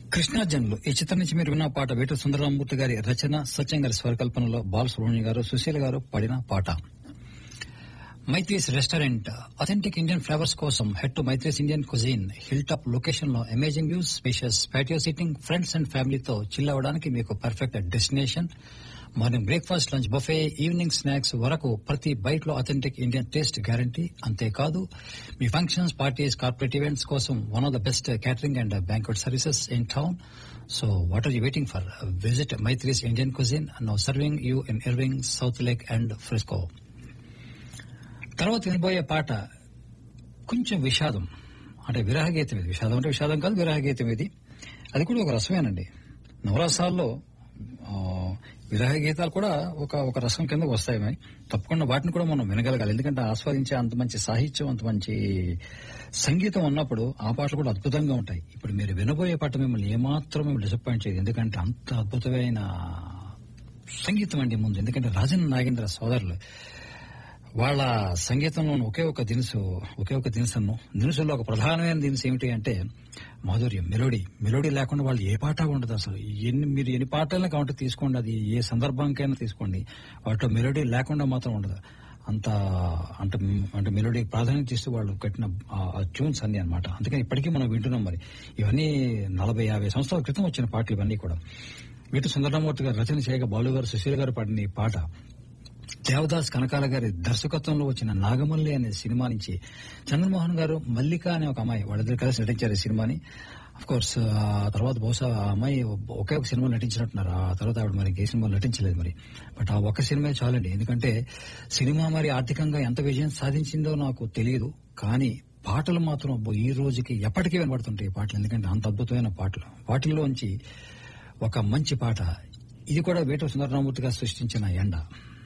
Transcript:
కృష్ణార్జునులు ఈ చిత్రం నుంచి మీరు విన్న పాట వేటు సుందరరామూర్తి గారి రచన సత్యం గారి స్వరకల్పనలో బాలసుబ్రహ్మణ్యం గారు సుశీల గారు పాడిన పాట Maitri's restaurant authentic Indian flavours కోసం head to Maitri's Indian cuisine hill top location లో amazing views spacious patio seating friends and ఫ్యామిలీతో చిల్ అవ్వడానికి మీకు perfect destination morning breakfast lunch buffet evening snacks వరకు ప్రతి బైట్ లో అథెంటిక్ ఇండియన్ టేస్ట్ గ్యారంటీ అంతేకాదు మీ ఫంక్షన్స్ పార్టీస్ కార్పొరేట్ ఈవెంట్స్ కోసం one of the best catering and banquet services in town so what are you waiting for visit Maitri's Indian cuisine now serving you in Irving South Lake and Frisco తర్వాత వినబోయే పాట కొంచెం విషాదం అంటే విరహ గీతం ఇది విషాదం అంటే విషాదం కాదు విరహ గీతం ఇది అది కూడా ఒక రసమేనండి నవరసాల్లో ఆ, విరహ గీతాలు కూడా ఒక ఒక రసం కిందకు వస్తాయి మరి తప్పకుండా వాటిని కూడా మనం వినగలగాలి ఎందుకంటే ఆస్వాదించే అంత మంచి సాహిత్యం అంత మంచి సంగీతం ఉన్నప్పుడు ఆ పాటలు కూడా అద్భుతంగా ఉంటాయి ఇప్పుడు మీరు వినబోయే పాట మిమ్మల్ని ఏమాత్రం మేము డిసప్పాయింట్ చేయదు ఎందుకంటే అంత అద్భుతమైన సంగీతం అండి ముందు ఎందుకంటే రాజన్ నాగేంద్ర సోదరులు వాళ్ళ సంగీతంలో ఒకే ఒక దినుసు ఒకే ఒక దినుసను దినుసుల్లో ఒక ప్రధానమైన దినుసు ఏమిటి అంటే మాధుర్యం మెలోడీ మెలోడీ లేకుండా వాళ్ళు ఏ పాట ఉండదు అసలు ఎన్ని మీరు ఎన్ని పాటలను కౌంటర్ తీసుకోండి అది ఏ సందర్భానికైనా తీసుకోండి వాటిలో మెలోడీ లేకుండా మాత్రం ఉండదు అంత అంటే అంటే మెలోడీ ప్రాధాన్యత ఇస్తూ వాళ్ళు కట్టిన ట్యూన్స్ అన్ని అనమాట అందుకని ఇప్పటికీ మనం వింటున్నాం మరి ఇవన్నీ నలభై యాభై సంవత్సరాల క్రితం వచ్చిన పాటలు ఇవన్నీ కూడా వీటి సుందరరామూర్తి గారు రచన చేయగా బాలు గారు సుశీల్ గారు పాడిన ఈ పాట దేవదాస్ కనకాల గారి దర్శకత్వంలో వచ్చిన నాగమల్లి అనే సినిమా నుంచి చంద్రమోహన్ గారు మల్లిక అనే ఒక అమ్మాయి వాళ్ళిద్దరు కలిసి నటించారు ఈ సినిమాని అఫ్ కోర్స్ ఆ తర్వాత బహుశా ఆ అమ్మాయి ఒకే ఒక సినిమా నటించినట్టున్నారు ఆ తర్వాత ఆవిడ మరి ఏ సినిమా నటించలేదు మరి బట్ ఆ ఒక్క సినిమా చాలండి ఎందుకంటే సినిమా మరి ఆర్థికంగా ఎంత విజయం సాధించిందో నాకు తెలియదు కానీ పాటలు మాత్రం అబ్బో ఈ రోజుకి ఎప్పటికీ వినబడుతుంటాయి ఈ పాటలు ఎందుకంటే అంత అద్భుతమైన పాటలు వాటిల్లోంచి ఒక మంచి పాట ఇది కూడా వేట సుందరరామూర్తి గారు సృష్టించిన ఎండ